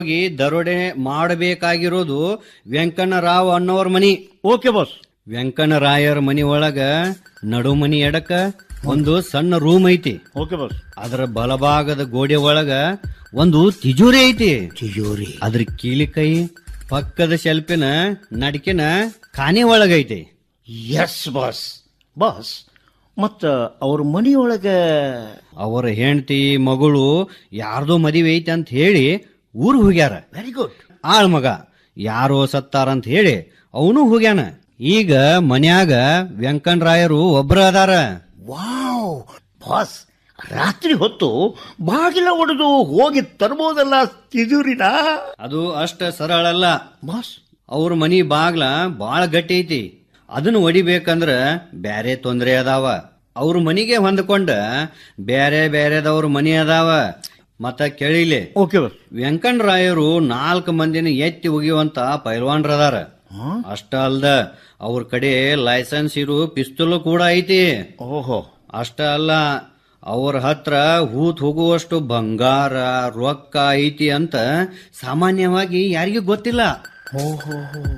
ಹೋಗಿ ದರೋಡೆ ಮಾಡಬೇಕಾಗಿರೋದು ವೆಂಕಣ್ಣರಾವ್ ಅನ್ನೋರ್ ಮನಿ ಓಕೆ ಬಾಸ್ ವೆಂಕಣ್ಣರಾಯರ್ ಮನಿ ಒಳಗ ನಡು ಮನಿ ಎಡಕ ಒಂದು ಸಣ್ಣ ರೂಮ್ ಐತಿ ಓಕೆ ಬಾಸ್ ಅದರ ಬಲಭಾಗದ ಗೋಡೆ ಒಳಗ ಒಂದು ತಿಜೋರಿ ಐತಿ ತಿಜೋರಿ ಅದ್ರ ಕೀಲಿ ಕೈ ಪಕ್ಕದ ಶೆಲ್ಪಿನ ನಡಿಕಿನ ಖಾನೆ ಒಳಗೈತಿ ಎಸ್ ಬಾಸ್ ಬಾಸ್ ಮತ್ತ ಅವ್ರ ಮನಿಯೊಳಗ ಅವರ ಹೆಂಡತಿ ಮಗಳು ಯಾರ್ದೋ ಮದುವೆ ಐತಿ ಅಂತ ಹೇಳಿ ಊರ್ ಹೋಗ್ಯಾರ ವೆರಿ ಗುಡ್ ಆಳ್ ಮಗ ಯಾರೋ ಸತ್ತಾರಂತ ಹೇಳಿ ಅವನು ಹೋಗ್ಯಾನ ಈಗ ಮನ್ಯಾಗ ವೆಂಕಣ್ಣರಾಯರು ಒಬ್ರ ಅದಾರ ವಾವ್ ಬಾಸ್ ರಾತ್ರಿ ಹೊತ್ತು ಬಾಗಿಲ ಒಡೆದು ಹೋಗಿ ತರ್ಬೋದಲ್ಲ ತಿಜೋರಿನ ಅದು ಅಷ್ಟ ಸರಳ ಅಲ್ಲ ಬಾಸ್ ಅವ್ರ ಮನಿ ಬಾಗ್ಲ ಬಾಳ ಗಟ್ಟಿ ಐತಿ ಅದನ್ನ ಒಡಿಬೇಕಂದ್ರ ಬ್ಯಾರೆ ತೊಂದ್ರೆ ಅದಾವ ಅವ್ರ ಮನಿಗೆ ಹೊಂದ್ಕೊಂಡ ಬ್ಯಾರೆ ಬ್ಯಾರೆದವ್ರ ಮನಿ ಅದಾವ ಮತ್ತ ಕೇಳಿಲೆ ಓಕೆ ಬಾಸ್ ವೆಂಕಣ್ಣರಾಯರು ನಾಲ್ಕು ಮಂದಿನ ಎತ್ತಿ ಒಗಿಯುವಂತ ಪೈಲ್ವಾನ್ರದಾರ ಅಷ್ಟ ಅಲ್ದ ಅವ್ರ ಕಡೆ ಲೈಸೆನ್ಸ್ ಇರು ಪಿಸ್ತೂಲ್ ಕೂಡ ಐತಿ ಓಹೋ ಅಷ್ಟ ಅಲ್ಲ ಅವ್ರ ಹತ್ರ ಹೂತ್ ಹೋಗುವಷ್ಟು ಬಂಗಾರ ರೊಕ್ಕ ಐತಿ ಅಂತ ಸಾಮಾನ್ಯವಾಗಿ ಯಾರಿಗೂ ಗೊತ್ತಿಲ್ಲ ಓಹೋ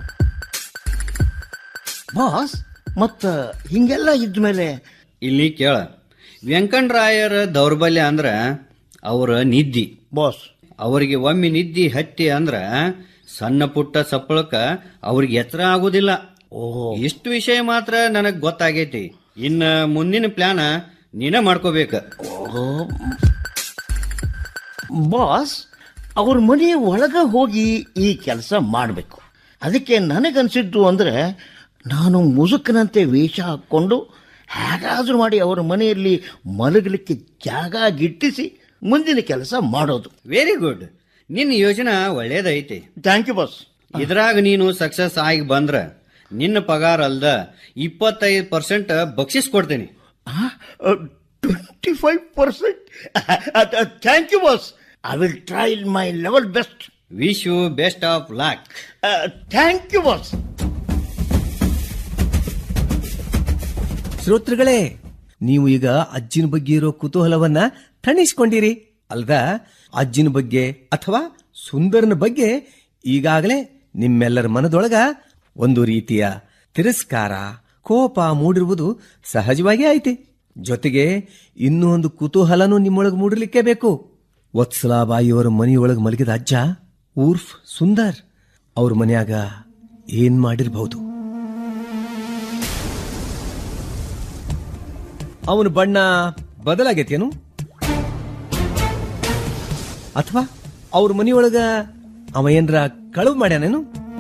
ಬಾಸ್ ಮತ್ತ ಹಿಂಗೆಲ್ಲ ಇದ್ಮೇಲೆ ಇಲ್ಲಿ ಕೇಳ ವೆಂಕಣ್ಣರಾಯರ ದೌರ್ಬಲ್ಯ ಅಂದ್ರ ಅವ್ರ ನಿದ್ದಿ ಬಾಸ್ ಅವರಿಗೆ ಒಮ್ಮೆ ನಿದ್ದಿ ಹತ್ತಿ ಅಂದ್ರ ಸಣ್ಣ ಪುಟ್ಟ ಸಪ್ಪಳಕ್ಕ ಅವ್ರಿಗೆ ಎತ್ತರ ಆಗುದಿಲ್ಲ ಓಹೋ ಇಷ್ಟು ವಿಷಯ ಮಾತ್ರ ನನಗ್ ಗೊತ್ತಾಗೈತಿ ಇನ್ನ ಮುಂದಿನ ಪ್ಲಾನ ನೀನ ಮಾಡ್ಕೋಬೇಕ ಓಹೋ ಬಾಸ್ ಅವ್ರ ಮನೆ ಒಳಗ ಹೋಗಿ ಈ ಕೆಲಸ ಮಾಡಬೇಕು ಅದಕ್ಕೆ ನನಗನ್ಸಿದ್ದು ಅಂದ್ರೆ ನಾನು ಮುಸುಕನಂತೆ ವೇಷ ಹಾಕ್ಕೊಂಡು ಹೇಗಾದ್ರೂ ಮಾಡಿ ಅವರ ಮನೆಯಲ್ಲಿ ಮಲಗಲಿಕ್ಕೆ ಜಾಗ ಗಿಟ್ಟಿಸಿ ಮುಂದಿನ ಕೆಲಸ ಮಾಡೋದು ವೆರಿ ಗುಡ್ ನಿನ್ನ ಯೋಜನಾ ಒಳ್ಳೇದೈತಿ ಥ್ಯಾಂಕ್ ಯು ಬಾಸ್ ಇದ್ರಾಗ ನೀನು ಸಕ್ಸಸ್ ಆಗಿ ಬಂದ್ರ ನಿನ್ನ ಪಗಾರ ಅಲ್ದ ಇಪ್ಪತ್ತೈದು ಪರ್ಸೆಂಟ್ ಬಕ್ಷಿಸ್ ಕೊಡ್ತೀನಿ twenty five percent thank you boss I will try my level best wish you best of luck thank you boss ಶ್ರೋತೃಗಳೇ ನೀವು ಈಗ ಅಜ್ಜಿನ ಬಗ್ಗೆ ಇರೋ ಕುತೂಹಲವನ್ನ ತಣಿಸ್ಕೊಂಡಿರಿ ಅಲ್ದ ಅಜ್ಜಿನ ಬಗ್ಗೆ ಅಥವಾ ಸುಂದರನ ಬಗ್ಗೆ ಈಗಾಗಲೇ ನಿಮ್ಮೆಲ್ಲರ ಮನದೊಳಗ ಒಂದು ರೀತಿಯ ತಿರಸ್ಕಾರ ಕೋಪ ಮೂಡಿರುವುದು ಸಹಜವಾಗಿ ಐತಿ ಜೊತೆಗೆ ಇನ್ನೂ ಒಂದು ಕುತೂಹಲನೂ ನಿಮ್ಮೊಳಗೆ ಮೂಡಿರ್ಲಿಕ್ಕೆ ಬೇಕು ವತ್ಸಲಾಬಾಯಿಯವರ ಮನೆಯೊಳಗೆ ಮಲಗಿದ ಅಜ್ಜ ಊರ್ಫ್ ಸುಂದರ್ ಅವ್ರ ಮನ್ಯಾಗ ಏನ್ ಮಾಡಿರ್ಬಹುದು ಅವನ ಬಣ್ಣ ಬದಲಾಗೈತೇನು ಅಥವಾ ಅವ್ರ ಮನಿಯೊಳಗ ಅವ ಏನ್ರ ಕಳುವು ಮಾಡ್ಯಾನೇನು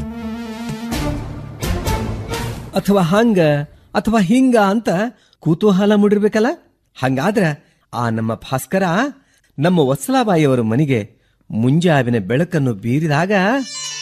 ಅಥವಾ ಹಂಗ ಅಥವಾ ಹಿಂಗ ಅಂತ ಕುತೂಹಲ ಮೂಡಿರ್ಬೇಕಲ್ಲ ಹಂಗಾದ್ರ ಆ ನಮ್ಮ ಭಾಸ್ಕರ ನಮ್ಮ ವತ್ಸಲಾಬಾಯಿಯವರ ಮನೆಗೆ ಮುಂಜಾವಿನ ಬೆಳಕನ್ನು ಬೀರಿದಾಗ